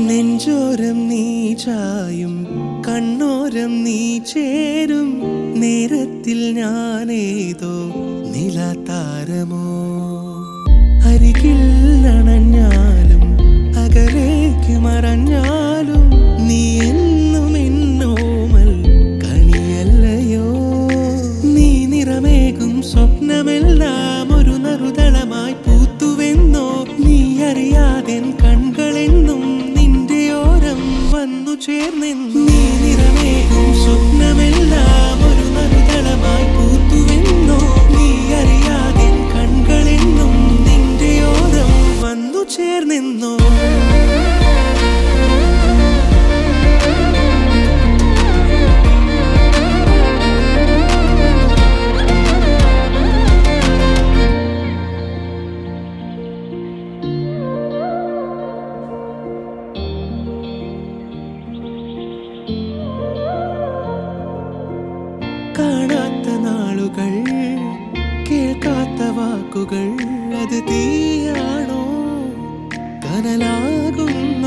നെഞ്ചോരം നീ ചായും കണ്ണോരം നീ ചേരും നേരത്തിൽ ഞാനേതോ നിലതാരമോ അരികിൽ അണഞ്ഞാലും അകലേക്ക് മറഞ്ഞാലും നീ എന്നും എന്നോമൽ കണിയല്ലയോ നീ നിറമേകും സ്വപ്നമെല്ലാം ഒരു നറുതളമായി പൂത്തുവെന്നോ നീ അറിയാതെ കൺകളെന്നും നിന്റെ ഓരം വന്നു ചേർന്നെന്നു നീ നിറമേകും സ്വപ്നമെല്ലാം ഒരു നറുതളമായി പൂത്തുവെന്നോ നീ അറിയാതെ കൺകളെന്നും നിന്റെ ഓരം വന്നു ചേർന്നെന്നോ കാണാത്ത നാളുകൾ കേൾക്കാത്ത വാക്കുകൾ അത് തീയാണോ കനലാകും